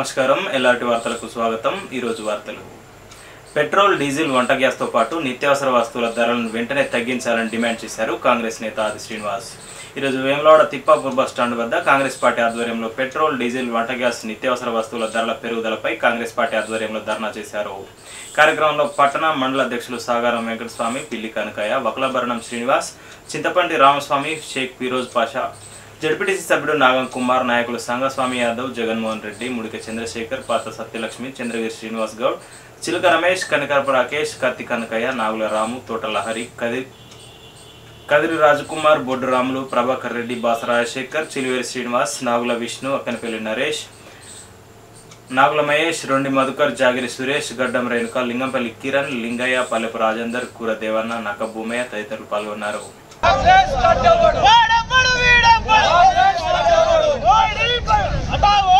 నమస్కారం ఎల్ఆర్టి వార్తలకు స్వాగతం ఈరోజు వార్తలు పెట్రోల్ డీజిల్ వంట గ్యాస్తో పాటు నిత్యావసర వస్తువుల ధరలను వెంటనే తగ్గించాలని డిమాండ్ చేశారు కాంగ్రెస్ నేత ఆది శ్రీనివాస్ ఈరోజు వేములవాడ తిప్పాపూర్ బస్ స్టాండ్ వద్ద కాంగ్రెస్ పార్టీ ఆధ్వర్యంలో పెట్రోల్ డీజిల్ వంట గ్యాస్ నిత్యావసర వస్తువుల ధరల పెరుగుదలపై కాంగ్రెస్ పార్టీ ఆధ్వర్యంలో ధర్నా చేశారు కార్యక్రమంలో పట్టణ మండల అధ్యక్షులు సాగారం వెంకటస్వామి పిల్లి కనకయ్య వకలభరణం శ్రీనివాస్ చింతపండి రామస్వామి షేక్ ఫిరోజ్ పాషా జడ్పీటీసీ సభ్యుడు నాగం కుమార్ నాయకులు సంగస్వామి యాదవ్ జగన్మోహన్ రెడ్డి ముడిక చంద్రశేఖర్ పాత సత్యలక్ష్మి చంద్రగిరి శ్రీనివాస్ గౌడ్ చిలుక రమేష్ కనకరపు రాకేష్ కత్తి కనకయ్య నాగుల రాము తోట లహరి కది కదిరి రాజకుమార్ బొడ్డు రాములు ప్రభాకర్ రెడ్డి బాస రాజశేఖర్ చిలువేరి శ్రీనివాస్ నాగుల విష్ణు అక్కనపల్లి నరేష్ నాగుల మహేష్ రొండి మధుకర్ జాగిరి సురేష్ గడ్డం రేణుక లింగంపల్లి కిరణ్ లింగయ్య పల్లెపు రాజేందర్ కూర దేవన్న నక్క భూమయ్య తదితరులు పాల్గొన్నారు వాడమ్మడు వీడమ్మడు ఓడి హటావో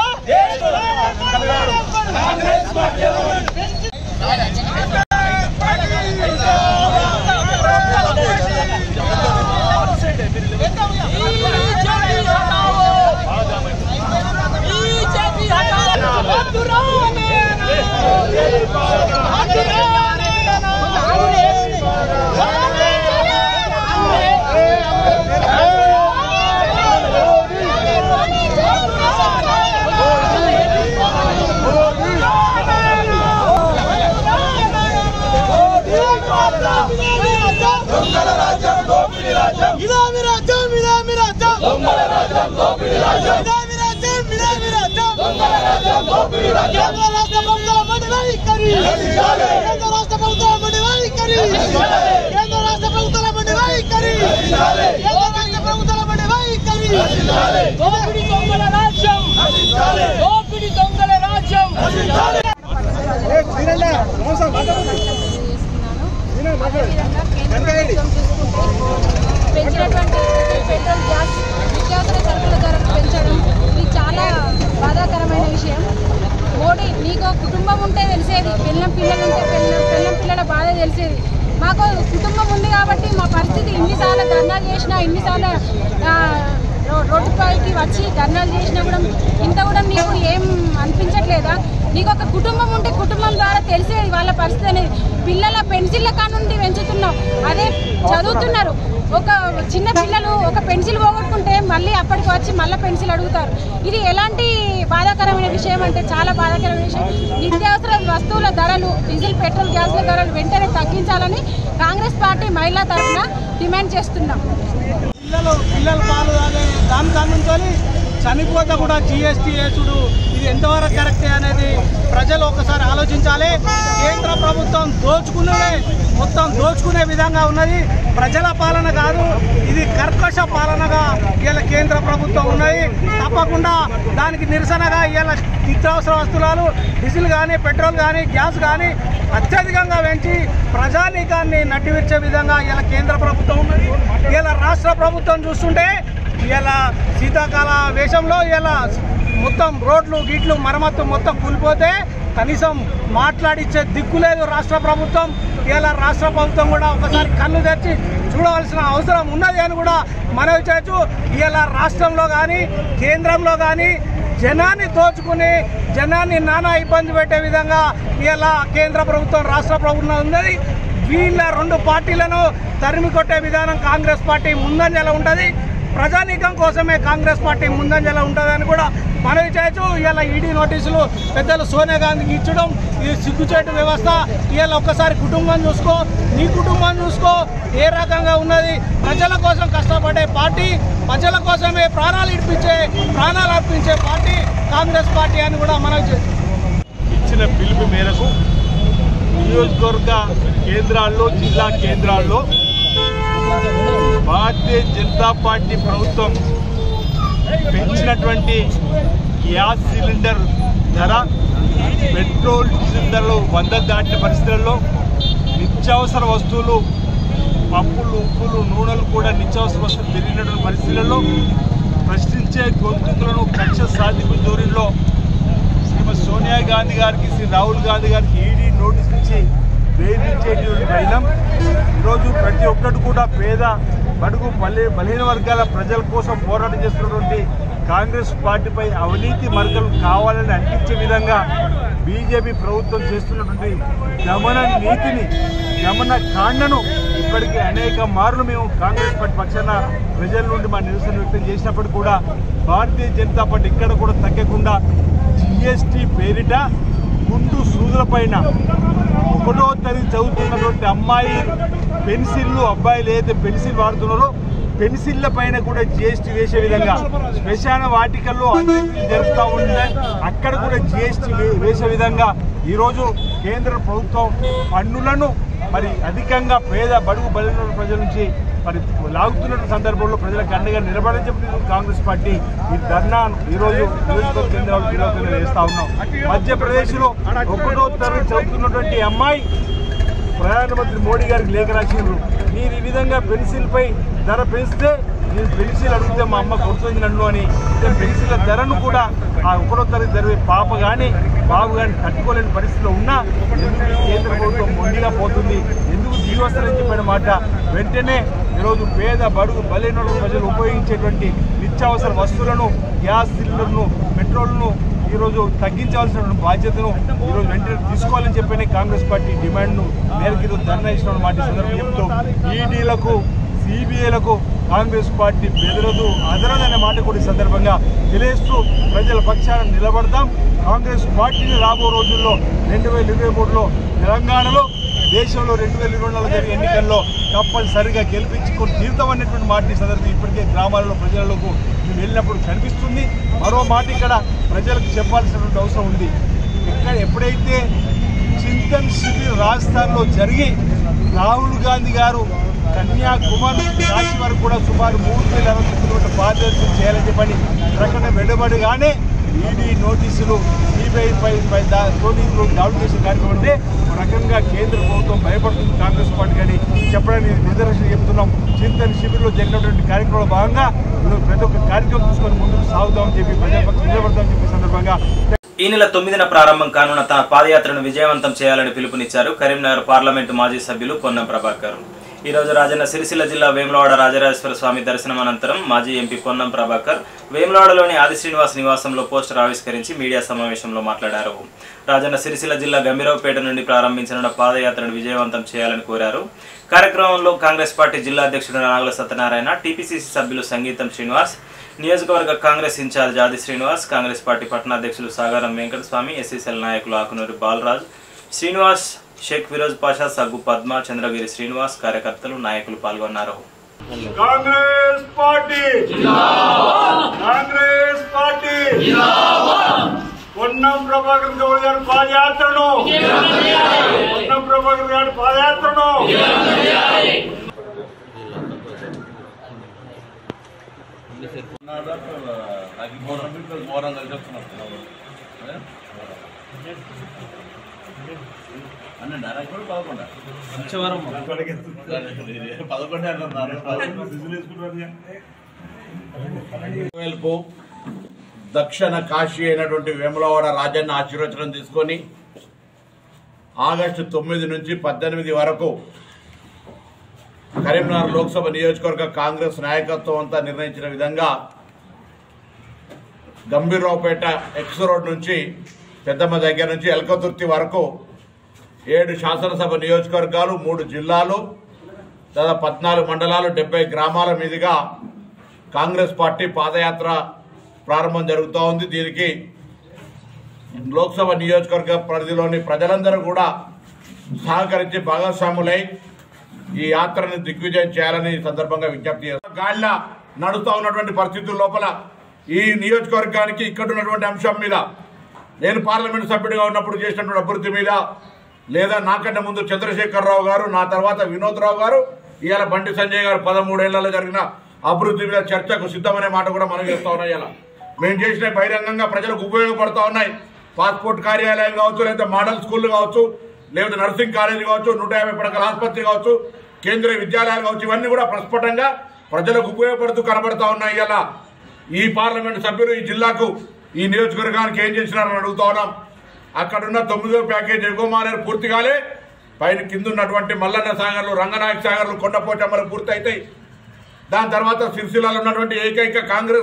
ఇదామి రాజ్యం ఇదామి రాజ్యం దొంగల రాజ్యం దోపిడి రాజ్యం ఇదామి రాజ్యం ఇదామి రాజ్యం దొంగల రాజ్యం దోపిడి రాజ్యం కేంద్ర రాష్ట్ర ప్రభుత్వాల మండి వైఖరి కేంద్ర రాష్ట్ర ప్రభుత్వాల మండి వైఖరి కేంద్ర రాష్ట్ర ప్రభుత్వాల మండి వైఖరి కేంద్ర రాష్ట్ర ప్రభుత్వాల మండి వైఖరి దోపిడి దొంగల రాజ్యం దోపిడి దొంగల రాజ్యం పెంచినటువంటి పెట్రోల్ గ్యాస్ నిత్యావసర సరుకుల ధరలు పెంచడం ఇది చాలా బాధాకరమైన విషయం మోడీ నీకు కుటుంబం ఉంటే తెలిసేది పిల్లం పిల్లలు ఉంటే పిల్ల పిల్లం పిల్లల బాధ తెలిసేది మాకు కుటుంబం ఉంది కాబట్టి మా పరిస్థితి ఇన్నిసార్లు ధర్నాలు చేసినా ఇన్నిసార్లు ఆ, రో- రోడ్డుపైకి వచ్చి ధర్నాలు చేసినా కూడా ఇంత కూడా నీకు ఏం అనిపించట్లేదా నీకు ఒక కుటుంబం ఉంటే కుటుంబం ద్వారా తెలిసేది వాళ్ళ పరిస్థితి అనేది పిల్లల పెన్సిళ్ళ కానుండి పెంచుతున్నాం అదే చదువుతున్నారు ఒక చిన్న పిల్లలు ఒక పెన్సిల్ పోగొట్టుకుంటే మళ్ళీ అప్పటికి వచ్చి మళ్ళీ పెన్సిల్ అడుగుతారు ఇది ఎలాంటి బాధాకరమైన విషయం అంటే చాలా బాధాకరమైన విషయం నిత్యావసర వస్తువుల ధరలు డీజిల్ పెట్రోల్ గ్యాస్ల ధరలు వెంటనే తగ్గించాలని కాంగ్రెస్ పార్టీ మహిళా తరఫున డిమాండ్ చేస్తున్నాం పిల్లలు పిల్లల పాలు తాగే దాని కానుంచి చనిపోతే కూడా జిఎస్టీ వేసుడు ఇది ఎంతవరకు కరెక్టే అనేది ప్రజలు ఒకసారి ఆలోచించాలి కేంద్ర ప్రభుత్వం దోచుకునే మొత్తం దోచుకునే విధంగా ఉన్నది ప్రజల పాలన కాదు ఇది కర్కశ పాలనగా ఇలా కేంద్ర ప్రభుత్వం ఉన్నది తప్పకుండా దానికి నిరసనగా ఇలా నిత్యావసర వస్తువులు డీజిల్ కానీ పెట్రోల్ కానీ గ్యాస్ కానీ అత్యధికంగా పెంచి ప్రజానీకాన్ని నడ్డివిచ్చే విధంగా ఇలా కేంద్ర ప్రభుత్వం ఉన్నది ఇలా రాష్ట్ర ప్రభుత్వం చూస్తుంటే ఇలా శీతాకాల వేషంలో ఇలా మొత్తం రోడ్లు గిట్లు మరమ్మత్తు మొత్తం కూలిపోతే కనీసం మాట్లాడిచ్చే దిక్కు లేదు రాష్ట్ర ప్రభుత్వం ఇలా రాష్ట్ర ప్రభుత్వం కూడా ఒకసారి కన్ను తెరిచి చూడవలసిన అవసరం ఉన్నది అని కూడా మనవి చేయొచ్చు ఇలా రాష్ట్రంలో కానీ కేంద్రంలో కానీ జనాన్ని దోచుకుని జనాన్ని నానా ఇబ్బంది పెట్టే విధంగా ఇలా కేంద్ర ప్రభుత్వం రాష్ట్ర ప్రభుత్వం ఉన్నది వీళ్ళ రెండు పార్టీలను తరిమి కొట్టే విధానం కాంగ్రెస్ పార్టీ ముందంజలో ఉంటుంది ప్రజానీకం కోసమే కాంగ్రెస్ పార్టీ ముందంజలో ఉంటుందని కూడా మనవి చేయొచ్చు ఇలా ఈడీ నోటీసులు పెద్దలు సోనియా గాంధీకి ఇచ్చడం ఇది సిగ్గుచేటు వ్యవస్థ ఇవాళ ఒక్కసారి కుటుంబం చూసుకో నీ కుటుంబం చూసుకో ఏ రకంగా ఉన్నది ప్రజల కోసం కష్టపడే పార్టీ ప్రజల కోసమే ప్రాణాలు ఇడిపించే ప్రాణాలు అర్పించే పార్టీ కాంగ్రెస్ పార్టీ అని కూడా మనవి చేయొచ్చు ఇచ్చిన పిలుపు మేరకు నియోజకవర్గ కేంద్రాల్లో జిల్లా కేంద్రాల్లో భారతీయ జనతా పార్టీ ప్రభుత్వం పెంచినటువంటి గ్యాస్ సిలిండర్ ధర పెట్రోల్ డీజిల్ ధరలు వంద దాటిన పరిస్థితుల్లో నిత్యావసర వస్తువులు పప్పులు ఉప్పులు నూనెలు కూడా నిత్యావసర వస్తువులు పెరిగినటువంటి పరిస్థితులలో ప్రశ్నించే గొంతుకులను కక్ష సాధింపు ధోరణిలో శ్రీమతి సోనియా గాంధీ గారికి శ్రీ రాహుల్ గాంధీ గారికి ఈడీ నోటీస్ ఇచ్చి వేధించేటువంటి వైనం ఈరోజు ప్రతి ఒక్కటి కూడా పేద బడుగు బలి బలహీన వర్గాల ప్రజల కోసం పోరాటం చేస్తున్నటువంటి కాంగ్రెస్ పార్టీపై అవినీతి మరకలు కావాలని అంటించే విధంగా బీజేపీ ప్రభుత్వం చేస్తున్నటువంటి గమన నీతిని గమన కాండను ఇప్పటికీ అనేక మార్లు మేము కాంగ్రెస్ పార్టీ పక్షాన ప్రజల నుండి మా నిరసన వ్యక్తం చేసినప్పటికీ కూడా భారతీయ జనతా పార్టీ ఇక్కడ కూడా తగ్గకుండా జిఎస్టీ పేరిట గుండు సూదుల పైన ఒకటో తరగతి చదువుతున్నటువంటి అమ్మాయి పెన్సిళ్ళు అబ్బాయిలు ఏదైతే పెన్సిల్ వాడుతున్నారో పెన్సిళ్ళ పైన కూడా జిఎస్టీ వేసే విధంగా శ్మశాన వాటికల్లో అంత్యక్రియలు జరుపుతూ ఉంటే అక్కడ కూడా జిఎస్టీ వేసే విధంగా ఈరోజు కేంద్ర ప్రభుత్వం పన్నులను మరి అధికంగా పేద బడుగు బలిన ప్రజల నుంచి మరి లాగుతున్న సందర్భంలో ప్రజలకు అండగా నిలబడని చెప్పి కాంగ్రెస్ పార్టీ ఈ ధర్నా ఈరోజు నియోజకవర్గ కేంద్రాలు విరోధంగా వేస్తా ఉన్నాం మధ్యప్రదేశ్లో ఒకటో తరగతి చదువుతున్నటువంటి అమ్మాయి ప్రధానమంత్రి మోడీ గారికి లేఖ రాసిండ్రు మీరు ఈ విధంగా పెన్సిల్ పై ధర పెంచితే నేను పెన్సిల్ అడిగితే మా అమ్మ కొడుతుంది నన్ను అని అంటే పెన్సిల్ ధరను కూడా ఆ ఒకటో తరగతి జరిగే పాప కానీ బాబు కానీ తట్టుకోలేని పరిస్థితిలో ఉన్నా ఎందుకు ఈ కేంద్ర ప్రభుత్వం మొండిగా పోతుంది ఎందుకు దిగొస్తారని చెప్పిన మాట వెంటనే ఈరోజు పేద బడుగు బలైన ప్రజలు ఉపయోగించేటువంటి నిత్యావసర వస్తువులను గ్యాస్ సిలిండర్ను పెట్రోల్ను ఈరోజు తగ్గించాల్సిన బాధ్యతను ఈరోజు వెంటనే తీసుకోవాలని చెప్పని కాంగ్రెస్ పార్టీ డిమాండ్ను మేరకు ఈరోజు ధర్నా ఇచ్చిన మాట ఈ సందర్భంగా చెప్తూ ఈడీలకు సిబిఐలకు కాంగ్రెస్ పార్టీ బెదరదు అదరదనే మాట కూడా ఈ సందర్భంగా తెలియస్తూ ప్రజల పక్షాన నిలబడతాం కాంగ్రెస్ పార్టీని రాబో రోజుల్లో రెండు వేల ఇరవై మూడులో తెలంగాణలో దేశంలో రెండు వేల ఇరవై నాలుగు జరిగే ఎన్నికల్లో తప్పనిసరిగా గెలిపించుకొని తీరుతామనేటువంటి మాట ఈ సందర్భంగా ఇప్పటికే గ్రామాలలో ప్రజలకు మేము వెళ్ళినప్పుడు కనిపిస్తుంది మరో మాట ఇక్కడ ప్రజలకు చెప్పాల్సినటువంటి అవసరం ఉంది ఇక్కడ ఎప్పుడైతే చింతన్ శిబిర్ రాజస్థాన్లో జరిగి రాహుల్ గాంధీ గారు కన్యాకుమారి నుంచి కాశీ వరకు కూడా సుమారు మూడు వేల అరవై కిలోమీటర్ పాదయాత్ర చేయాలని చెప్పని ప్రకటన వెలువడగానే ఈడీ నోటీసులు సిబిఐ పై పై దా- నోటీసులు దాడులు చేసే కార్యక్రమం అంటే ఒక రకంగా కేంద్ర ప్రభుత్వం భయపడుతుంది కాంగ్రెస్ పార్టీ కానీ చెప్పడానికి నిదర్శనం చెప్తున్నాం చింతన్ శిబిర్లో జరిగినటువంటి కార్యక్రమంలో భాగంగా ఈరోజు ప్రతి ఒక్క కార్యక్రమం తీసుకొని ముందుకు సాగుదామని చెప్పి ప్రజాపక్షం నిలబడతామని చెప్పి సందర్భంగా ఈ నెల తొమ్మిదిన ప్రారంభం కానున్న తన పాదయాత్రను విజయవంతం చేయాలని పిలుపునిచ్చారు కరీంనగర్ పార్లమెంటు మాజీ సభ్యులు పొన్నం ప్రభాకర్ ఈ రోజు రాజన్న సిరిసిల్ల జిల్లా వేములవాడ రాజరాజేశ్వర స్వామి దర్శనం అనంతరం మాజీ ఎంపీ పొన్నం ప్రభాకర్ వేములవాడలోని ఆది శ్రీనివాస్ నివాసంలో పోస్టర్ ఆవిష్కరించి మీడియా సమావేశంలో మాట్లాడారు రాజన్న సిరిసిల్ల జిల్లా గంభీరావుపేట నుండి ప్రారంభించనున్న పాదయాత్రను విజయవంతం చేయాలని కోరారు కార్యక్రమంలో కాంగ్రెస్ పార్టీ జిల్లా అధ్యక్షుడు నాగుల సత్యనారాయణ టీపీసీసీ సభ్యులు సంగీతం శ్రీనివాస్ నియోజకవర్గ కాంగ్రెస్ ఇన్ఛార్జ్ ఆది శ్రీనివాస్ కాంగ్రెస్ పార్టీ పట్టణాధ్యక్షులు సాగారం వెంకటస్వామి ఎస్ఎస్ఎల్ నాయకులు ఆకునూరి బాలరాజ్ శ్రీనివాస్ షేక్ ఫిరోజ్ పాషా సగ్గు పద్మ చంద్రగిరి శ్రీనివాస్ కార్యకర్తలు నాయకులు పాల్గొన్నారు కాంగ్రెస్ పార్టీ కాంగ్రెస్ పార్టీ పొన్నం ప్రభాకర్ గౌడ్ గారి పాదయాత్రను పొన్నం ప్రభాకర్ గారి పాదయాత్రను పదకొండు అంటున్నారు వైపు దక్షిణ కాశీ అయినటువంటి వేములవాడ రాజన్న ఆశీర్వచనం తీసుకొని ఆగస్టు తొమ్మిది నుంచి పద్దెనిమిది వరకు కరీంనగర్ లోక్సభ నియోజకవర్గ కాంగ్రెస్ నాయకత్వం అంతా నిర్ణయించిన విధంగా గంభీర్రావుపేట ఎక్స్ రోడ్ నుంచి పెద్దమ్మ దగ్గర నుంచి ఎలకతుర్తి వరకు ఏడు శాసనసభ నియోజకవర్గాలు మూడు జిల్లాలు దాదాపు పద్నాలుగు మండలాలు డెబ్బై గ్రామాల మీదుగా కాంగ్రెస్ పార్టీ పాదయాత్ర ప్రారంభం జరుగుతూ ఉంది దీనికి లోక్సభ నియోజకవర్గ పరిధిలోని ప్రజలందరూ కూడా సహకరించి భాగస్వాములై ఈ యాత్రను దిగ్విజయం చేయాలని ఈ సందర్భంగా విజ్ఞప్తి చేస్తారు గాలిలో నడుస్తూ ఉన్నటువంటి పరిస్థితుల లోపల ఈ నియోజకవర్గానికి ఇక్కడ ఉన్నటువంటి అంశం మీద నేను పార్లమెంట్ సభ్యుడిగా ఉన్నప్పుడు చేసినటువంటి అభివృద్ధి మీద లేదా నాకంటే ముందు చంద్రశేఖరరావు గారు నా తర్వాత వినోద్ రావు గారు ఇవాళ బండి సంజయ్ గారు పదమూడేళ్లలో జరిగిన అభివృద్ధి మీద చర్చకు సిద్ధమనే మాట కూడా మనం చేస్తా ఉన్నాం ఇలా మేము చేసిన బహిరంగంగా ప్రజలకు ఉపయోగపడతా ఉన్నాయి పాస్పోర్ట్ కార్యాలయాలు కావచ్చు లేదా మోడల్ స్కూల్ కావచ్చు లేదా నర్సింగ్ కాలేజ్ కావచ్చు నూట యాభై పడకల ఆసుపత్రి కావచ్చు కేంద్రీయ విద్యాలయాలు కావచ్చు ఇవన్నీ కూడా ప్రస్ఫుటంగా ప్రజలకు ఉపయోగపడుతూ కనబడతా ఉన్నాయి ఇలా ఈ పార్లమెంట్ సభ్యులు ఈ జిల్లాకు ఈ నియోజకవర్గానికి ఏం చేసినారని అడుగుతా ఉన్నాం అక్కడున్న తొమ్మిదో ప్యాకేజ్ ఎగుమానేరు పూర్తి కాలే పైన కింద ఉన్నటువంటి మల్లన్న సాగర్లు రంగనాయక సాగర్లు కొండపోచమ్మలు పూర్తి అవుతాయి దాని తర్వాత సిరిసిల్లలో ఉన్నటువంటి ఏకైక కాంగ్రెస్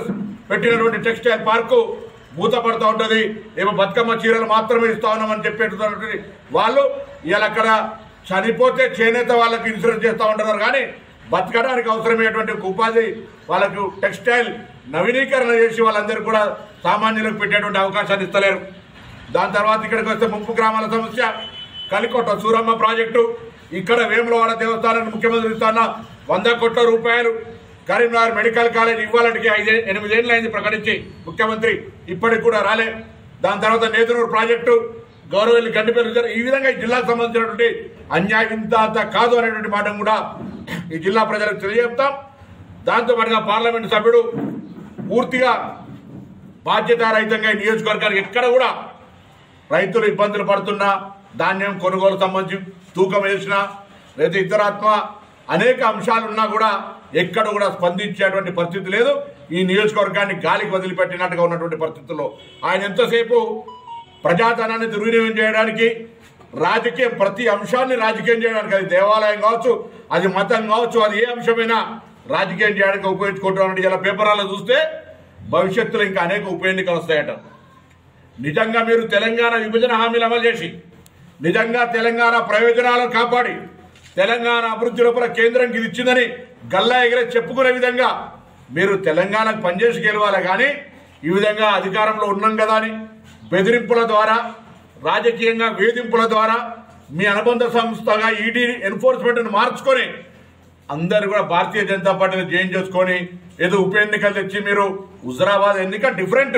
పెట్టినటువంటి టెక్స్టైల్ పార్కు మూతపడుతూ ఉంటుంది ఏమో బతుకమ్మ చీరలు మాత్రమే ఇస్తా ఉన్నామని చెప్పేటటువంటి వాళ్ళు ఇవాళ అక్కడ చనిపోతే చేనేత వాళ్ళకి ఇన్సూరెన్స్ చేస్తూ ఉంటున్నారు కానీ బతకడానికి అవసరమైనటువంటి ఒక ఉపాధి వాళ్ళకు టెక్స్టైల్ నవీనీకరణ చేసి వాళ్ళందరికీ కూడా సామాన్యులకు పెట్టేటువంటి అవకాశాన్ని ఇస్తలేరు దాని తర్వాత ఇక్కడికి వస్తే ముంపు గ్రామాల సమస్య కలికోట సూరమ్మ ప్రాజెక్టు ఇక్కడ వేములవాడ దేవస్థానానికి ముఖ్యమంత్రి ఇస్తాన్న వంద కోట్ల రూపాయలు కరీంనగర్ మెడికల్ కాలేజ్ ఇవ్వాలంటే ఐదే ఎనిమిదేళ్ళు అయింది ప్రకటించి ముఖ్యమంత్రి ఇప్పటికి కూడా రాలే దాని తర్వాత నేదునూరు ప్రాజెక్టు గౌరవల్లి గండిపల్లి రిజర్వ్ ఈ విధంగా ఈ జిల్లాకు సంబంధించినటువంటి అన్యాయం ఇంత అంత కాదు అనేటువంటి మాట కూడా ఈ జిల్లా ప్రజలకు తెలియజెప్తాం దాంతో పాటుగా పార్లమెంటు సభ్యుడు పూర్తిగా బాధ్యతారహితంగా ఈ నియోజకవర్గానికి ఎక్కడ కూడా రైతులు ఇబ్బందులు పడుతున్నా ధాన్యం కొనుగోలు సంబంధించి తూకం వేసినా లేదా ఇతరాత్మ అనేక అంశాలు ఉన్నా కూడా ఎక్కడ కూడా స్పందించేటువంటి పరిస్థితి లేదు ఈ నియోజకవర్గాన్ని గాలికి వదిలిపెట్టినట్టుగా ఉన్నటువంటి పరిస్థితుల్లో ఆయన ఎంతసేపు ప్రజాధనాన్ని దుర్వినియోగం చేయడానికి రాజకీయం ప్రతి అంశాన్ని రాజకీయం చేయడానికి అది దేవాలయం కావచ్చు అది మతం కావచ్చు అది ఏ అంశమైనా రాజకీయం చేయడానికి ఉపయోగించుకుంటున్నారంటే ఇలా పేపర్లలో చూస్తే భవిష్యత్తులో ఇంకా అనేక ఉప ఎన్నికలు వస్తాయట నిజంగా మీరు తెలంగాణ విభజన హామీలు అమలు చేసి నిజంగా తెలంగాణ ప్రయోజనాలను కాపాడి తెలంగాణ అభివృద్ధి లోపల కేంద్రంకి ఇది ఇచ్చిందని గల్లా ఎగిరే చెప్పుకునే విధంగా మీరు తెలంగాణకు పనిచేసి గెలవాలి కానీ ఈ విధంగా అధికారంలో ఉన్నాం కదా అని బెదిరింపుల ద్వారా రాజకీయంగా వేధింపుల ద్వారా మీ అనుబంధ సంస్థగా ఈడీ ఎన్ఫోర్స్మెంట్ను మార్చుకొని అందరు కూడా భారతీయ జనతా పార్టీని జాయిన్ చేసుకొని ఏదో ఉప ఎన్నికలు తెచ్చి మీరు హుజరాబాద్ ఎన్నిక డిఫరెంట్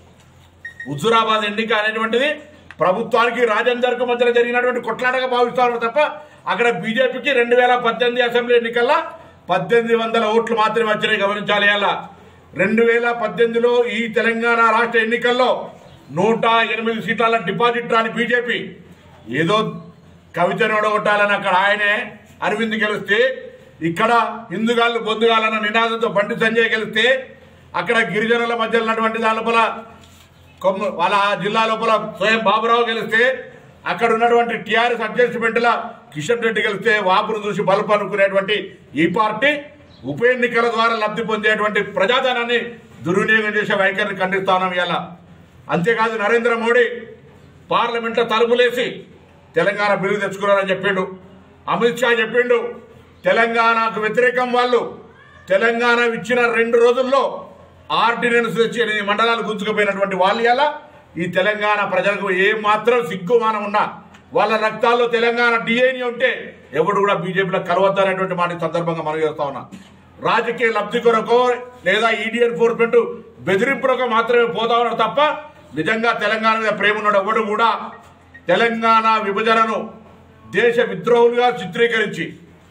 హుజురాబాద్ ఎన్నిక అనేటువంటిది ప్రభుత్వానికి రాజేందర్కు మధ్య జరిగినటువంటి కొట్లాటగా భావిస్తారు తప్ప అక్కడ బీజేపీకి రెండు వేల పద్దెనిమిది అసెంబ్లీ ఎన్నికల్లో పద్దెనిమిది వందల ఓట్లు మాత్రమే వచ్చినాయి గమనించాలి అలా రెండు వేల పద్దెనిమిదిలో ఈ తెలంగాణ రాష్ట్ర ఎన్నికల్లో నూట ఎనిమిది సీట్ల డిపాజిట్ రాని బీజేపీ ఏదో కవితను ఓడగొట్టాలని అక్కడ ఆయనే అరవింద్ గెలిస్తే ఇక్కడ హిందుగాళ్ళు బొందుగాలన్న నినాదంతో బండి సంజయ్ గెలిస్తే అక్కడ గిరిజనుల మధ్య ఉన్నటువంటి దాని లోపల కొమ్ము వాళ్ళ ఆ జిల్లా లోపల స్వయం బాబురావు గెలిస్తే అక్కడ ఉన్నటువంటి టీఆర్ఎస్ అడ్జస్ట్మెంట్ల కిషన్ రెడ్డి గెలిస్తే వాపును చూసి బలుపు అనుకునేటువంటి ఈ పార్టీ ఉప ఎన్నికల ద్వారా లబ్ధి పొందేటువంటి ప్రజాధనాన్ని దుర్వినియోగం చేసే వైఖరిని ఖండిస్తా ఉన్నాం ఇవాళ అంతేకాదు నరేంద్ర మోడీ పార్లమెంట్లో తలుపులేసి తెలంగాణ బిల్లు తెచ్చుకున్నారని చెప్పిండు అమిత్ షా చెప్పిండు తెలంగాణకు వ్యతిరేకం వాళ్ళు తెలంగాణ ఇచ్చిన రెండు రోజుల్లో ఆర్డినెన్స్ తెచ్చి ఎనిమిది మండలాలు గుంజుకుపోయినటువంటి వాళ్ళు ఇలా ఈ తెలంగాణ ప్రజలకు ఏ మాత్రం సిగ్గుమానం ఉన్నా వాళ్ళ రక్తాల్లో తెలంగాణ డిఎన్ఏ ఉంటే ఎవడు కూడా బీజేపీలో కలవద్దనేటువంటి మాట ఈ సందర్భంగా మనం చేస్తా ఉన్నా రాజకీయ లబ్ధి కొరకో లేదా ఈడీ ఎన్ఫోర్స్మెంట్ బెదిరింపులకు మాత్రమే పోతా ఉన్నారు తప్ప నిజంగా తెలంగాణ మీద ప్రేమ ఉన్నాడు ఎవడు కూడా తెలంగాణ విభజనను దేశ విద్రోహులుగా చిత్రీకరించి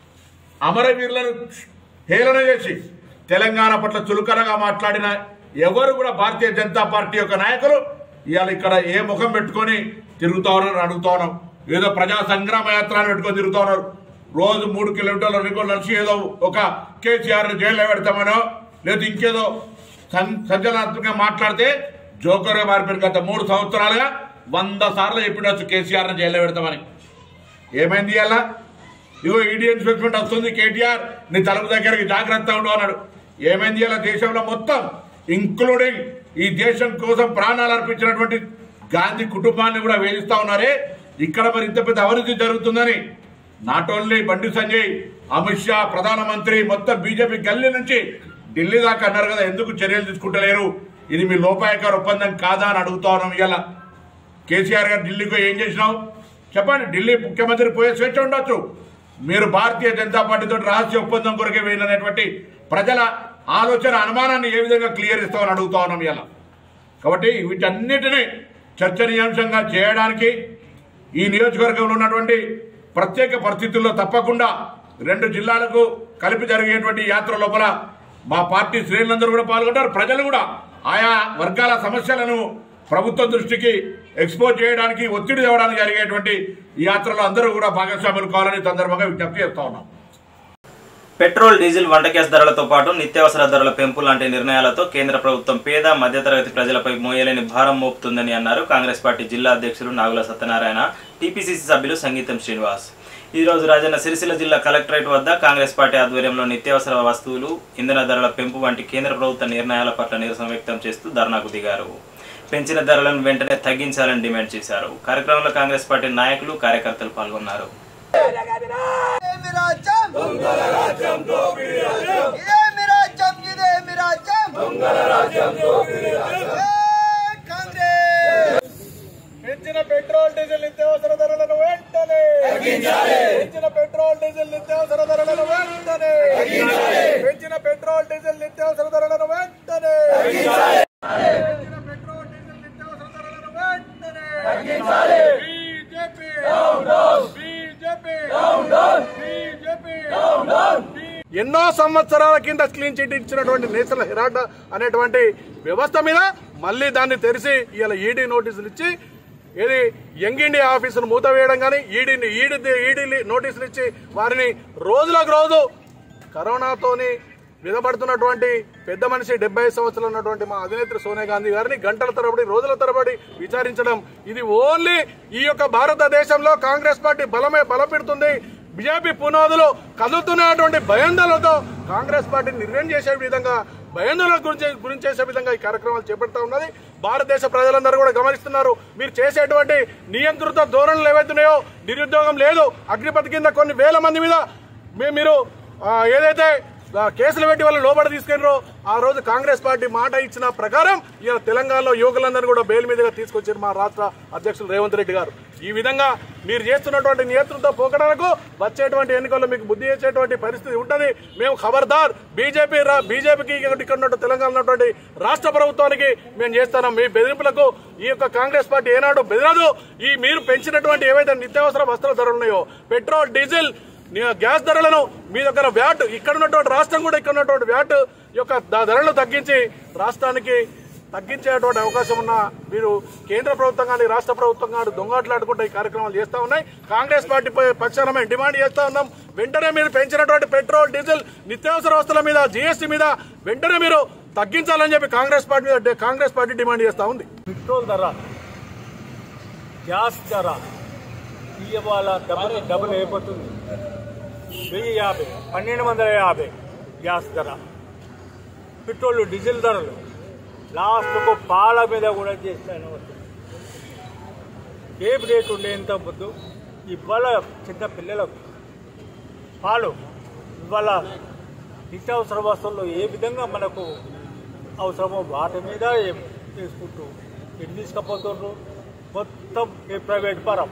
అమరవీరులను హేళన చేసి తెలంగాణ పట్ల చులకనగా మాట్లాడిన ఎవరు కూడా భారతీయ జనతా పార్టీ యొక్క నాయకులు ఇవాళ ఇక్కడ ఏ ముఖం పెట్టుకొని తిరుగుతా ఉన్నారు అడుగుతా ఉన్నాం ఏదో ప్రజా సంగ్రామ యాత్ర అని పెట్టుకొని తిరుగుతా ఉన్నారు రోజు మూడు కిలోమీటర్ల రికో నడిచి ఏదో ఒక కేసీఆర్ జైల్లో పెడతామనో లేదు ఇంకేదో సం- సంచలనాత్మకంగా మాట్లాడితే జోకర్గా మారిపోయిన గత మూడు సంవత్సరాలుగా వంద సార్లు చెప్పిండొచ్చు కేసీఆర్ని జైల్లో పెడతామని ఏమైంది అలా ఇగో ఈడీ ఇన్స్పెక్షన్ వస్తుంది కేటీఆర్ నీ తలుపు దగ్గరికి జాగ్రత్త ఉండు అన్నాడు ఏమైంది అలా దేశంలో మొత్తం ఇంక్లూడింగ్ ఈ దేశం కోసం ప్రాణాలు అర్పించినటువంటి గాంధీ కుటుంబాన్ని కూడా వేధిస్తా ఉన్నారే ఇక్కడ మరి ఇంత పెద్ద అవినీతి జరుగుతుందని నాట్ ఓన్లీ బండి సంజయ్ అమిత్ షా ప్రధానమంత్రి మొత్తం బీజేపీ గల్లీ నుంచి ఢిల్లీ దాకా అన్నారు కదా ఎందుకు చర్యలు తీసుకుంటలేరు ఇది మీ లోపాయకార ఒప్పందం కాదా అని అడుగుతా ఉన్నాం ఇలా కేసీఆర్ గారు ఢిల్లీకి ఏం చేసినావు చెప్పండి ఢిల్లీ ముఖ్యమంత్రి పోయే స్వేచ్ఛ ఉండొచ్చు మీరు భారతీయ జనతా పార్టీతో రహస్య ఒప్పందం కొరకే వేయననేటువంటి ప్రజల ఆలోచన అనుమానాన్ని ఏ విధంగా క్లియర్ ఇస్తామని అడుగుతా ఉన్నాం ఇలా కాబట్టి వీటన్నిటినీ చర్చనీయాంశంగా చేయడానికి ఈ నియోజకవర్గంలో ఉన్నటువంటి ప్రత్యేక పరిస్థితుల్లో తప్పకుండా రెండు జిల్లాలకు కలిపి జరిగేటువంటి యాత్ర లోపల మా పార్టీ శ్రేణులందరూ కూడా పాల్గొంటారు ప్రజలు కూడా ఆయా వర్గాల సమస్యలను ప్రభుత్వం దృష్టికి ఎక్స్పోజ్ చేయడానికి ఒత్తిడి తేవడానికి జరిగేటువంటి ఈ యాత్రలో అందరూ కూడా భాగస్వాములు కావాలని ఈ సందర్భంగా విజ్ఞప్తి చేస్తా ఉన్నాం పెట్రోల్ డీజిల్ వంట గ్యాస్ ధరలతో పాటు నిత్యావసర ధరల పెంపు లాంటి నిర్ణయాలతో కేంద్ర ప్రభుత్వం పేద మధ్యతరగతి ప్రజలపై మోయలేని భారం మోపుతుందని అన్నారు కాంగ్రెస్ పార్టీ జిల్లా అధ్యక్షులు నాగుల సత్యనారాయణ టీపీసీసీ సభ్యులు సంగీతం శ్రీనివాస్ ఈ రోజు రాజన్న సిరిసిల్ల జిల్లా కలెక్టరేట్ వద్ద కాంగ్రెస్ పార్టీ ఆధ్వర్యంలో నిత్యావసర వస్తువులు ఇంధన ధరల పెంపు వంటి కేంద్ర ప్రభుత్వ నిర్ణయాల పట్ల నిరసన వ్యక్తం చేస్తూ ధర్నాకు దిగారు పెంచిన ధరలను వెంటనే తగ్గించాలని డిమాండ్ చేశారు కార్యక్రమంలో కాంగ్రెస్ పార్టీ నాయకులు కార్యకర్తలు పాల్గొన్నారు ఇదేమి రాజ్యం దొంగల రాజ్యం దోపిడీ రాజ్యం ఇదేమి రాజ్యం ఇదేమి రాజ్యం దొంగల రాజ్యం దోపిడీ రాజ్యం కాంగ్రెస్ పెంచిన పెట్రోల్ డీజిల్ నిత్యావసర ధరలను వెంటనే పెంచిన పెట్రోల్ డీజిల్ నిత్యావసర ధరలను వెంటనే పెంచిన పెట్రోల్ డీజిల్ నిత్యావసర ధరలను వెంటనే పెంచిన పెట్రోల్ డీజిల్ నిత్యావసర ధరలను వెంటనే బీజేపీ బీజేపీ బీజేపీ ఎన్నో సంవత్సరాల కింద క్లీన్ చిట్ ఇచ్చినటువంటి నేషనల్ హెరాల్డ్ అనేటువంటి వ్యవస్థ మీద మళ్ళీ దాన్ని తెరిచి ఇవాళ ఈడీ నోటీసులు ఇచ్చి ఏది యంగ్ ఇండియా ఆఫీసును మూతవేయడం కానీ ఈడీని ఈడీ ఈడీ నోటీసులు ఇచ్చి వారిని రోజులకు రోజు కరోనాతోని విధపడుతున్నటువంటి పెద్ద మనిషి డెబ్బై సంవత్సరాలు ఉన్నటువంటి మా అధినేత్రి సోనియా గాంధీ గారిని గంటల తరబడి రోజుల తరబడి విచారించడం ఇది ఓన్లీ ఈ యొక్క భారతదేశంలో కాంగ్రెస్ పార్టీ బలమే బలపెడుతుంది బీజేపీ పునాదులు కదులుతున్నటువంటి భయాందోళనతో కాంగ్రెస్ పార్టీని నిర్ణయం చేసే విధంగా భయాందోళన గురించి గురించి చేసే విధంగా ఈ కార్యక్రమాలు చేపడతా ఉన్నది భారతదేశ ప్రజలందరూ కూడా గమనిస్తున్నారు మీరు చేసేటువంటి నియంత్రిత ధోరణులు ఏవైతున్నాయో నిరుద్యోగం లేదు అగ్నిపథ్ కింద కొన్ని వేల మంది మీద మీ- మీరు ఆ, ఏదైతే ఆ, కేసులు పెట్టి వాళ్ళు లోబడి తీసుకెళ్ళారో ఆ రోజు కాంగ్రెస్ పార్టీ మాట ఇచ్చిన ప్రకారం ఇవాళ తెలంగాణలో యువకులందరినీ కూడా బెయిల్ మీదుగా తీసుకొచ్చారు మా రాష్ట్ర అధ్యక్షులు రేవంత్ రెడ్డి గారు ఈ విధంగా మీరు చేస్తున్నటువంటి నియంత్రణతో పోకడలకు వచ్చేటువంటి ఎన్నికల్లో మీకు బుద్ధి చేసేటువంటి పరిస్థితి ఉంటుంది మేము ఖబర్దార్ బీజేపీ బీజేపీకి ఇక్కడ ఉన్నటువంటి తెలంగాణ ఉన్నటువంటి రాష్ట్ర ప్రభుత్వానికి మేము చేస్తున్నాం మీ బెదిరింపులకు ఈ యొక్క కాంగ్రెస్ పార్టీ ఏనాడు బెదరదు ఈ మీరు పెంచినటువంటి ఏవైతే నిత్యావసర వస్త్ర ధరలు ఉన్నాయో పెట్రోల్ డీజిల్ నీ గ్యాస్ ధరలను మీ దగ్గర వ్యాట్ ఇక్కడ ఉన్నటువంటి రాష్ట్రం కూడా ఇక్కడ ఉన్నటువంటి వ్యాట్ యొక్క ద- ధరలను తగ్గించి రాష్ట్రానికి తగ్గించేటువంటి అవకాశం ఉన్న మీరు కేంద్ర ప్రభుత్వం కానీ రాష్ట్ర ప్రభుత్వం కానీ దొంగట్లాడుకుంటే ఈ కార్యక్రమాలు చేస్తా ఉన్నాయి కాంగ్రెస్ పార్టీ పై- పక్షాన మేము డిమాండ్ చేస్తా ఉన్నాం వెంటనే మీరు పెంచినటువంటి పెట్రోల్ డీజిల్ నిత్యావసర వస్తువుల మీద జీఎస్టీ మీద వెంటనే మీరు తగ్గించాలని చెప్పి కాంగ్రెస్ పార్టీ మీద కాంగ్రెస్ పార్టీ డిమాండ్ చేస్తా ఉంది పెట్రోల్ ధర గ్యాస్ ధర ఇవాళ డబుల్ డబుల్ అయిపోతుంది వెయ్యి యాభై పన్నెండు వందల యాభై గ్యాస్ ధర పెట్రోల్ డీజిల్ ధరలు లాస్ట్కు పాల మీద కూడా చేస్తాను ఏం రేటు ఉండేంత ముందు ఇవాళ చిన్న పిల్లలకు పాలు ఇవాళ నిత్యావసర వస్తువుల్లో ఏ విధంగా మనకు అవసరమో వాటి మీద ఏం తీసుకుంటూ ఎన్ని తీసుకుపోతున్నారు మొత్తం ఈ ప్రైవేట్ పరం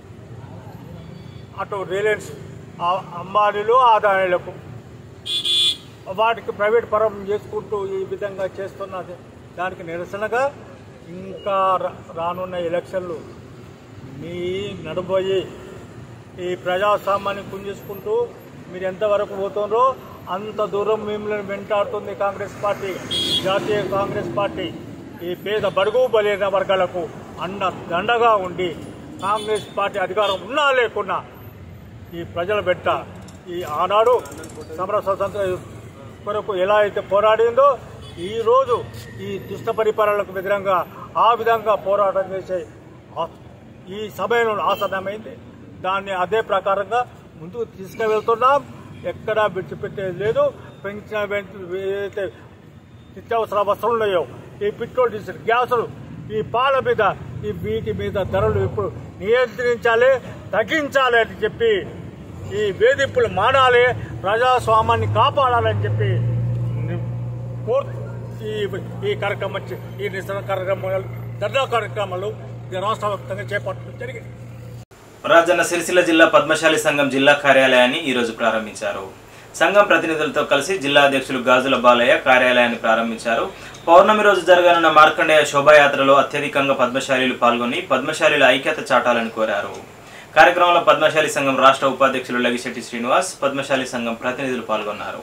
అటు రిలయన్స్ ఆ- అంబానీలు ఆదాయాలకు వాటికి ప్రైవేట్ పరం చేసుకుంటూ ఈ విధంగా చేస్తున్నది దానికి నిరసనగా ఇంకా రా- రానున్న ఎలక్షన్లు మీ నడబోయి ఈ ప్రజాస్వామ్యాన్ని కుంజేసుకుంటూ మీరు ఎంతవరకు పోతుండ్రో అంత దూరం మిమ్మల్ని వెంటాడుతుంది కాంగ్రెస్ పార్టీ జాతీయ కాంగ్రెస్ పార్టీ ఈ పేద బడుగు బలైన వర్గాలకు అండ దండగా ఉండి కాంగ్రెస్ పార్టీ అధికారం ఉన్నా లేకున్నా ఈ ప్రజల బిడ్డ ఈ ఆనాడు సమర స్వతంత్ర కొరకు ఎలా అయితే పోరాడిందో ఈ రోజు ఈ దుష్ట పరిపాలనలకు వ్యతిరేకంగా ఆ విధంగా పోరాటం చేసే ఆ- ఈ సమయం ఆసన్నమైంది దాన్ని అదే ప్రకారంగా ముందుకు తీసుకువెళ్తున్నాం ఎక్కడా విడిచిపెట్టేది లేదు పెంచిన వెంట- ఏదైతే నిత్యావసర వస్తువులు ఉన్నాయో ఈ పెట్రోల్ డీజిల్ గ్యాసులు ఈ పాల మీద ఈ వీటి మీద ధరలు ఇప్పుడు నియంత్రించాలి తగ్గించాలి అని చెప్పి ఈ వేధింపులు మానాలి ప్రజాస్వామ్యాన్ని కాపాడాలని చెప్పి ని- కోర్ ఈ ఈ కార్యక్రమం చే- ఈ నిరసన కార్యక్రమాలు ధర్నా కార్యక్రమాలు ఈ రాష్ట్ర వ్యాప్తంగా చేపట్టడం జరిగింది రాజన్న సిరిసిల్ల జిల్లా పద్మశాలి సంఘం జిల్లా కార్యాలయాన్ని ఈరోజు ప్రారంభించారు సంఘం ప్రతినిధులతో కలిసి జిల్లా అధ్యక్షులు గాజుల బాలయ్య కార్యాలయాన్ని ప్రారంభించారు పౌర్ణమి రోజు జరగనున్న మార్కండేయ శోభాయాత్రలో అత్యధికంగా పద్మశాలీలు పాల్గొని పద్మశాలీల ఐక్యత చాటాలని కోరారు కార్యక్రమంలో పద్మశాలి సంఘం రాష్ట్ర ఉపాధ్యక్షులు లగిశెట్టి శ్రీనివాస్ పద్మశాలి సంఘం ప్రతినిధులు పాల్గొన్నారు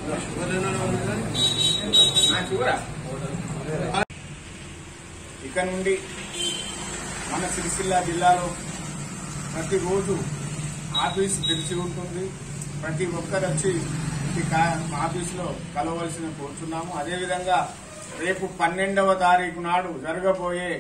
ఇక నుండి మన సిరిసిల్ల జిల్లాలో ప్రతిరోజు ఆఫీస్ తెరిచి ఉంటుంది ప్రతి ఒక్కరు వచ్చి ఈ కా- ఆఫీసులో కలవలసిన కోరుచున్నాము అదేవిధంగా రేపు పన్నెండవ తారీఖు నాడు జరగబోయే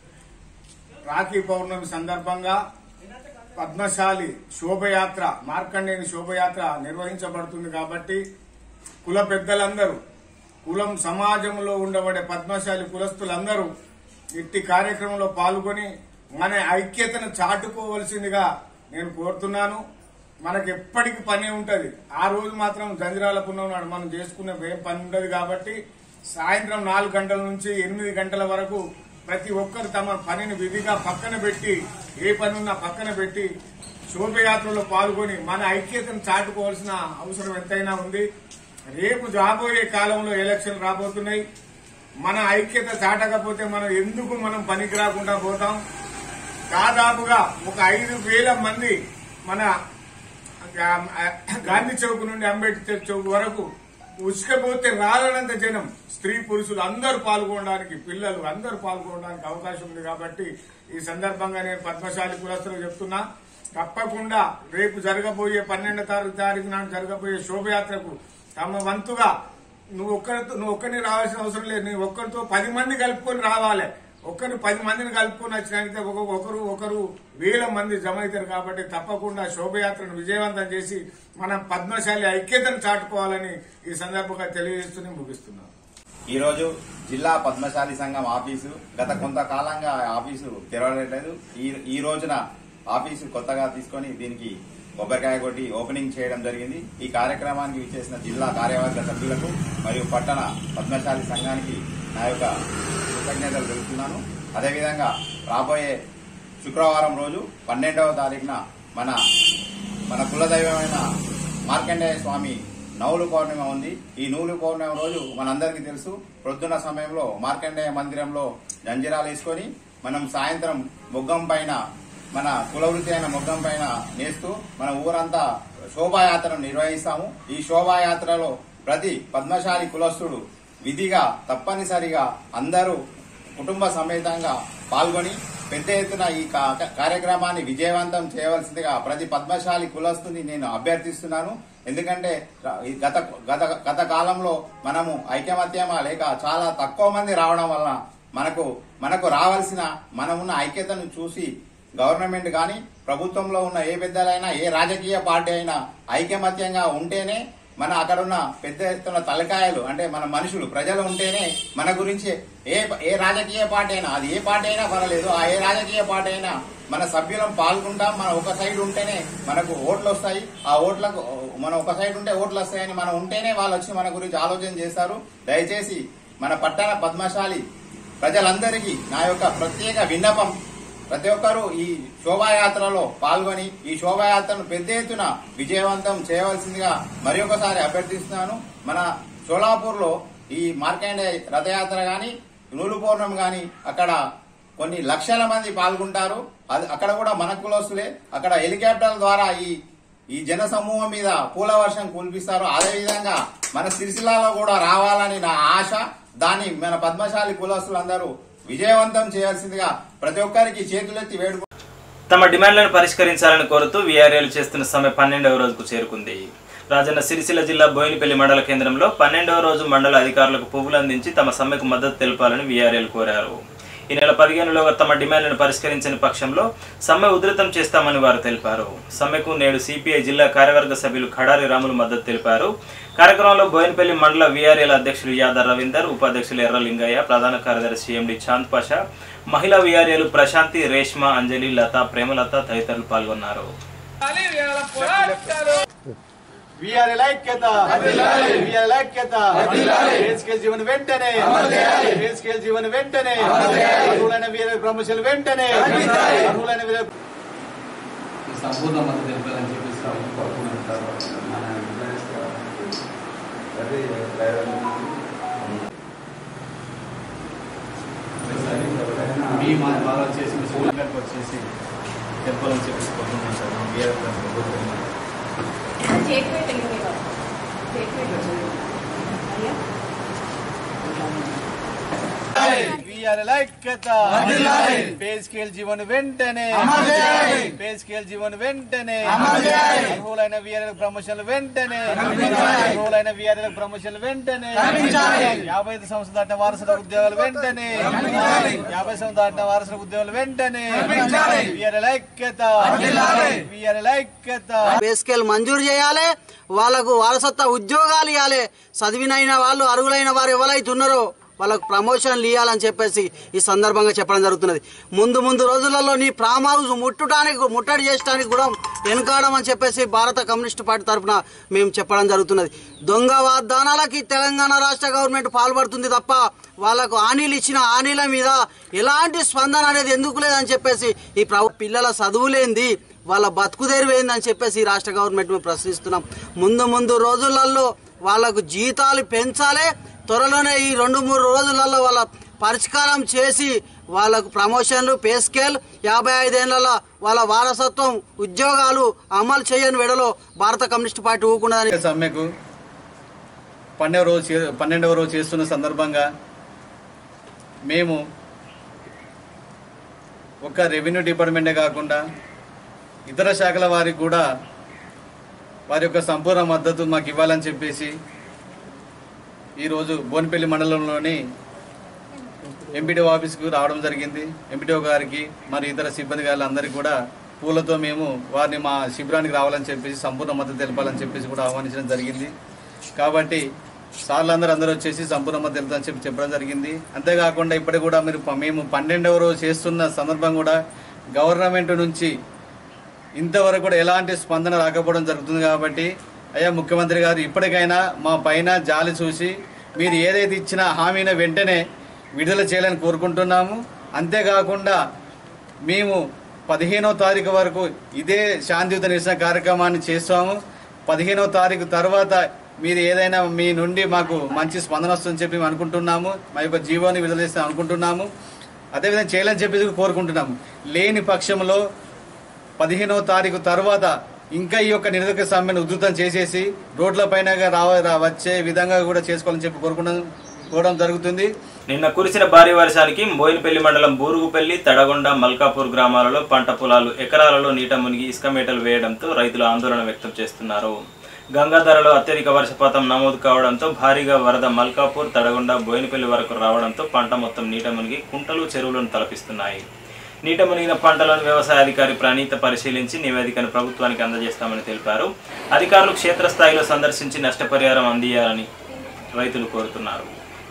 రాఖీ పౌర్ణమి సందర్భంగా పద్మశాలి శోభయాత్ర మార్కండేని శోభయాత్ర నిర్వహించబడుతుంది కాబట్టి కుల పెద్దలందరూ కులం సమాజంలో ఉండబడే పద్మశాలి కులస్తులందరూ ఇట్టి కార్యక్రమంలో పాల్గొని మన ఐక్యతను చాటుకోవలసిందిగా నేను కోరుతున్నాను మనకు ఎప్పటికి పని ఉంటది ఆ రోజు మాత్రం జంజిరాల పుణ్యం నాడు మనం చేసుకునే ఏం పని ఉండదు కాబట్టి సాయంత్రం నాలుగు గంటల నుంచి ఎనిమిది గంటల వరకు ప్రతి ఒక్కరు తమ పనిని విధిగా పక్కన పెట్టి ఏ పని ఉన్నా పక్కన పెట్టి శోభయాత్రలో పాల్గొని మన ఐక్యతను చాటుకోవాల్సిన అవసరం ఎంతైనా ఉంది రేపు రాబోయే కాలంలో ఎలక్షన్ రాబోతున్నాయి మన ఐక్యత చాటకపోతే మనం ఎందుకు మనం పనికి రాకుండా పోతాం దాదాపుగా ఒక ఐదు వేల మంది మన గా- గాంధీ చౌక్ నుండి అంబేద్కర్ చౌక్ వరకు ఉసుకపోతే రాలనంత జనం స్త్రీ పురుషులు అందరూ పాల్గొనడానికి పిల్లలు అందరూ పాల్గొనడానికి అవకాశం ఉంది కాబట్టి ఈ సందర్భంగా నేను పద్మశాలి కులస్తులు చెప్తున్నా తప్పకుండా రేపు జరగబోయే పన్నెండో తారీఖు తారీఖు నాడు జరగబోయే శోభయాత్రకు తమ వంతుగా నువ్వు ఒక్కరితో నువ్వు ఒక్కరిని రావాల్సిన అవసరం లేదు నువ్వు ఒక్కరితో పది మంది కలుపుకొని రావాలి ఒక్కరు పది మందిని కలుపుకొని వచ్చినాక ఒక- ఒకరు ఒకరు వేల మంది జమ అవుతారు కాబట్టి తప్పకుండా శోభయాత్రను విజయవంతం చేసి మనం పద్మశాలి ఐక్యతను చాటుకోవాలని ఈ సందర్భంగా తెలియజేస్తూనే ముగిస్తున్నాం ఈరోజు జిల్లా పద్మశాలి సంఘం ఆఫీసు గత కొంతకాలంగా ఆఫీసు తెరవలేదు ఈ ఈ రోజున ఆఫీసు కొత్తగా తీసుకొని దీనికి కొబ్బరికాయ కొట్టి ఓపెనింగ్ చేయడం జరిగింది ఈ కార్యక్రమానికి విచ్చేసిన జిల్లా కార్యవర్గ సభ్యులకు మరియు పట్టణ పద్మశాలి సంఘానికి నా యొక్క కృతజ్ఞతలు తెలుపుతున్నాను అదేవిధంగా రాబోయే శుక్రవారం రోజు పన్నెండవ తారీఖున మన మన కులదైవమైన మార్కండేయ స్వామి నౌలు పౌర్ణిమ ఉంది ఈ నూలు పౌర్ణిమ రోజు మనందరికీ తెలుసు ప్రొద్దున సమయంలో మార్కండేయ మందిరంలో జంజిరాలు వేసుకొని మనం సాయంత్రం మొగ్గం పైన మన కులవృత్తి అయిన మొగ్గం పైన నేస్తూ మన ఊరంతా శోభాయాత్రను నిర్వహిస్తాము ఈ శోభాయాత్రలో ప్రతి పద్మశాలి కులస్తుడు విధిగా తప్పనిసరిగా అందరూ కుటుంబ సమేతంగా పాల్గొని పెద్ద ఎత్తున ఈ కా- కార్యక్రమాన్ని విజయవంతం చేయవలసిందిగా ప్రతి పద్మశాలి కులస్తుని నేను అభ్యర్థిస్తున్నాను ఎందుకంటే ఈ గత గత గత కాలంలో మనము ఐకమత్యమా లేక చాలా తక్కువ మంది రావడం వల్ల మనకు మనకు రావాల్సిన మనమున్న ఐక్యతను చూసి గవర్నమెంట్ గాని ప్రభుత్వంలో ఉన్న ఏ పెద్దలైనా ఏ రాజకీయ పార్టీ అయినా ఐకమత్యంగా ఉంటేనే మన అక్కడ ఉన్న పెద్ద ఎత్తున తలకాయలు అంటే మన మనుషులు ప్రజలు ఉంటేనే మన గురించి ఏ ఏ రాజకీయ పార్టీ అయినా అది ఏ పార్టీ అయినా పర్వాలేదు ఆ ఏ రాజకీయ పార్టీ అయినా మన సభ్యులం పాల్గొంటాం మన ఒక సైడ్ ఉంటేనే మనకు ఓట్లు వస్తాయి ఆ ఓట్లకు మనం ఒక సైడ్ ఉంటే ఓట్లు వస్తాయని మనం ఉంటేనే వాళ్ళు వచ్చి మన గురించి ఆలోచన చేస్తారు దయచేసి మన పట్టణ పద్మశాలి ప్రజలందరికీ నా యొక్క ప్రత్యేక విన్నపం ప్రతి ఒక్కరూ ఈ శోభాయాత్రలో పాల్గొని ఈ శోభాయాత్రను పెద్ద ఎత్తున విజయవంతం చేయవలసిందిగా మరి ఒకసారి అభ్యర్థిస్తున్నాను మన సోలాపూర్ లో ఈ మార్కండే రథయాత్ర గాని నూలు పౌర్ణమి గాని అక్కడ కొన్ని లక్షల మంది పాల్గొంటారు అది అక్కడ కూడా మన కులస్తులే అక్కడ హెలికాప్టర్ల ద్వారా ఈ ఈ జన సమూహం మీద పూల వర్షం కురిపిస్తారు అదేవిధంగా మన సిరిసిల్లాలో కూడా రావాలని నా ఆశ దాన్ని మన పద్మశాలి కులస్తులందరూ విజయవంతం చేయాల్సిందిగా ప్రతి ఒక్కరికి చేతులెత్తి వేడుకు తమ డిమాండ్లను పరిష్కరించాలని కోరుతూ వీఆర్ఏలు చేస్తున్న సమ్మె పన్నెండవ రోజుకు చేరుకుంది రాజన్న సిరిసిల్ల జిల్లా బోయినపల్లి మండల కేంద్రంలో పన్నెండవ రోజు మండల అధికారులకు పువ్వులు అందించి తమ సమ్మెకు మద్దతు తెలపాలని వీఆర్ఏలు కోరారు ఈ నెల పదిహేనులోగా తమ డిమాండ్లను పరిష్కరించని పక్షంలో సమ్మె ఉధృతం చేస్తామని వారు తెలిపారు సమ్మెకు నేడు సిపిఐ జిల్లా కార్యవర్గ సభ్యులు ఖడారి రాములు మద్దతు తెలిపారు కార్యక్రమంలో బోయినపల్లి మండల వీఆర్ఏల అధ్యక్షులు యాదవ్ రవీందర్ ఉపాధ్యక్షులు ఎర్ర లింగయ్య ప్రధాన కార్యదర్శి ఎండి చాంద్ పాషా మహిళా వీఆర్ఏలు ప్రశాంతి రేష్మ అంజలి లత ప్రేమలత తదితరులు పాల్గొన్నారు వీఆర్ ఐక్యత వీఆర్ ఐక్యత స్కేల్ స్కేల్ జీవన వెంటనే స్కేల్ స్కేల్ జీవన వెంటనే అర్హులైన వీర ప్రమోషన్ వెంటనే అర్హులైన వీర సంపూర్ణ మద్దతు తెలిపాలని చెప్పేసి కోరుకుంటున్నారు మీ మా ద్వారా చేసిన శివలింగానికి వచ్చేసి తెలపాలని చెప్పేసి కోరుకుంటున్నాను సార్ మా వీఆర్ వీఆర్ ఐక్యత పే స్కేల్ జీవన్ వెంటనే పే స్కేల్ జీవన్ వెంటనే అర్హులైన వీఆర్ఎల్ ప్రమోషన్లు వెంటనే అర్హులైన వీఆర్ఎల్ ప్రమోషన్లు వెంటనే యాభై ఐదు సంవత్సరాలు దాటిన వారసుల ఉద్యోగాలు వెంటనే యాభై సంవత్సరాలు దాటిన వారసుల ఉద్యోగాలు వెంటనే వీఆర్ఎల్ ఐక్యత వీఆర్ఎల్ ఐక్యత పే స్కేల్ మంజూరు చేయాలి వాళ్ళకు వారసత్వ ఉద్యోగాలు ఇవ్వాలి చదివినైన వాళ్ళు అర్హులైన వారు ఎవరైతే ఉన్నారో వాళ్ళకు ప్రమోషన్లు ఇవ్వాలని చెప్పేసి ఈ సందర్భంగా చెప్పడం జరుగుతున్నది ముందు ముందు రోజులలో నీ ఫామ్ హౌస్ ముట్టడానికి ముట్టడి చేయడానికి కూడా వెనుకాడడం అని చెప్పేసి భారత కమ్యూనిస్ట్ పార్టీ తరఫున మేము చెప్పడం జరుగుతున్నది దొంగ వాగ్దానాలకి తెలంగాణ రాష్ట్ర గవర్నమెంట్ పాల్పడుతుంది తప్ప వాళ్ళకు హామీలు ఇచ్చిన హామీల మీద ఎలాంటి స్పందన అనేది ఎందుకు లేదని చెప్పేసి ఈ ప్రభు పిల్లల చదువులేంది వాళ్ళ బతుకుదేరు ఏందని చెప్పేసి ఈ రాష్ట్ర గవర్నమెంట్ మేము ప్రశ్నిస్తున్నాం ముందు ముందు రోజులలో వాళ్ళకు జీతాలు పెంచాలి త్వరలోనే ఈ రెండు మూడు రోజులలో వాళ్ళ పరిష్కారం చేసి వాళ్ళకు ప్రమోషన్లు పే స్కేల్ యాభై ఐదేళ్లలో వాళ్ళ వారసత్వం ఉద్యోగాలు అమలు చేయని వెడలో భారత కమ్యూనిస్ట్ పార్టీ ఊకున్నదని సమ్మెకు పన్నెండవ రోజు చే- పన్నెండవ రోజు చేస్తున్న సందర్భంగా మేము ఒక్క రెవెన్యూ డిపార్ట్మెంటే కాకుండా ఇతర శాఖల వారికి కూడా వారి యొక్క సంపూర్ణ మద్దతు మాకు ఇవ్వాలని చెప్పేసి ఈరోజు బోన్పల్లి మండలంలోని ఎంపీడీఓ ఆఫీస్కు రావడం జరిగింది ఎంపీడీఓ గారికి మరి ఇతర సిబ్బంది గారులందరికీ కూడా పూలతో మేము వారిని మా శిబిరానికి రావాలని చెప్పేసి సంపూర్ణ మద్దతు తెలపాలని చెప్పేసి కూడా ఆహ్వానించడం జరిగింది కాబట్టి సార్లు అందరూ అందరూ వచ్చేసి సంపూర్ణ మద్దతు తెలుపుతామని చెప్పి చెప్పడం జరిగింది అంతేకాకుండా ఇప్పటికి కూడా మీరు ప- మేము పన్నెండవ రోజు చేస్తున్న సందర్భం కూడా గవర్నమెంట్ నుంచి ఇంతవరకు కూడా ఎలాంటి స్పందన రాకపోవడం జరుగుతుంది కాబట్టి అయ్యా ముఖ్యమంత్రి గారు ఇప్పటికైనా మా పైన జాలి చూసి మీరు ఏదైతే ఇచ్చిన హామీని వెంటనే విడుదల చేయాలని కోరుకుంటున్నాము అంతేకాకుండా మేము పదిహేనో తారీఖు వరకు ఇదే శాంతియుత నిరసన కార్యక్రమాన్ని చేస్తాము పదిహేనో తారీఖు తర్వాత మీరు ఏదైనా మీ నుండి మాకు మంచి స్పందన వస్తుందని చెప్పి మేము అనుకుంటున్నాము మా యొక్క జీవోని విడుదల చేస్తాం అనుకుంటున్నాము అదేవిధంగా చేయాలని చెప్పి కోరుకుంటున్నాము లేని పక్షంలో పదిహేనవ తారీఖు తర్వాత ఇంకా ఈ యొక్క నిరసక సమ్మెను ఉధృతం చేసేసి రోడ్ల పైన రావ రా- వచ్చే విధంగా కూడా చేసుకోవాలని చెప్పి కోరుకుంటాం కోరడం జరుగుతుంది నిన్న కురిసిన భారీ వర్షానికి బోయినపల్లి మండలం బూరుగుపల్లి తడగొండ మల్కాపూర్ గ్రామాలలో పంట పొలాలు ఎకరాలలో నీట మునిగి ఇసుక మేటలు వేయడంతో రైతులు ఆందోళన వ్యక్తం చేస్తున్నారు గంగాధరలో అత్యధిక వర్షపాతం నమోదు కావడంతో భారీగా వరద మల్కాపూర్ తడగొండ బోయినపల్లి వరకు రావడంతో పంట మొత్తం నీట మునిగి కుంటలు చెరువులను తలపిస్తున్నాయి నీట మునిగిన పంటలను వ్యవసాయ అధికారి ప్రణీత పరిశీలించి నివేదికను ప్రభుత్వానికి అందజేస్తామని తెలిపారు అధికారులు క్షేత్రస్థాయిలో సందర్శించి నష్టపరిహారం అందియాలని రైతులు కోరుతున్నారు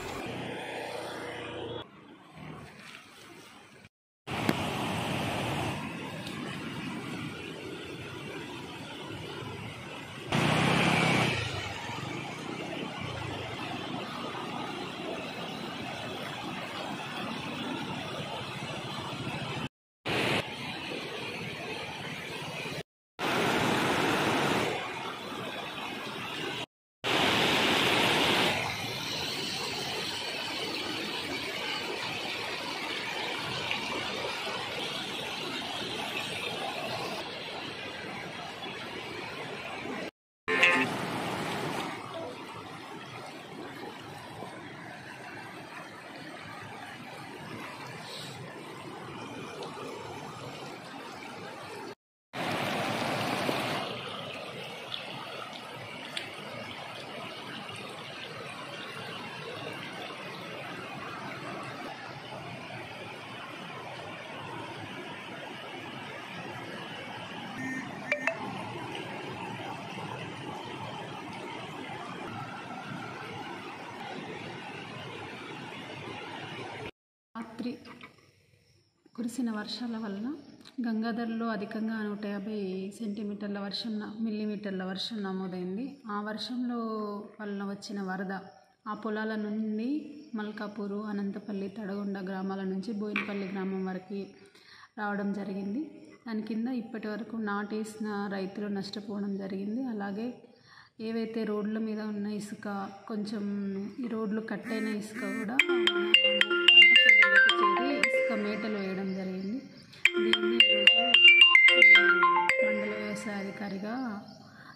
రాత్రి కురిసిన వర్షాల వలన గంగాధర్లో అధికంగా నూట యాభై సెంటీమీటర్ల వర్షం న- మిల్లీమీటర్ల వర్షం నమోదైంది ఆ వర్షంలో వలన వచ్చిన వరద ఆ పొలాల నుండి మల్కాపూరు అనంతపల్లి తడగొండ గ్రామాల నుంచి బోయినపల్లి గ్రామం వరకు రావడం జరిగింది దాని కింద ఇప్పటి వరకు నాటేసిన రైతులు నష్టపోవడం జరిగింది అలాగే ఏవైతే రోడ్ల మీద ఉన్న ఇసుక కొంచెం ఈ రోడ్లు కట్టైన ఇసుక కూడా పంట చెరువులకు చేరి ఇసుక మేటలు వేయడం జరిగింది దీన్ని ఈరోజు ఈ మండల వ్యవసాయ అధికారిగా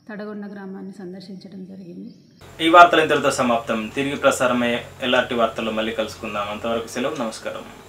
తడగొండ గ్రామాన్ని సందర్శించడం జరిగింది ఈ వార్తలు ఇంతటితో సమాప్తం తిరిగి ప్రసారమయ్యే ఎల్ఆర్టీ వార్తల్లో మళ్ళీ కలుసుకుందాం అంతవరకు సెలవు నమస్కారం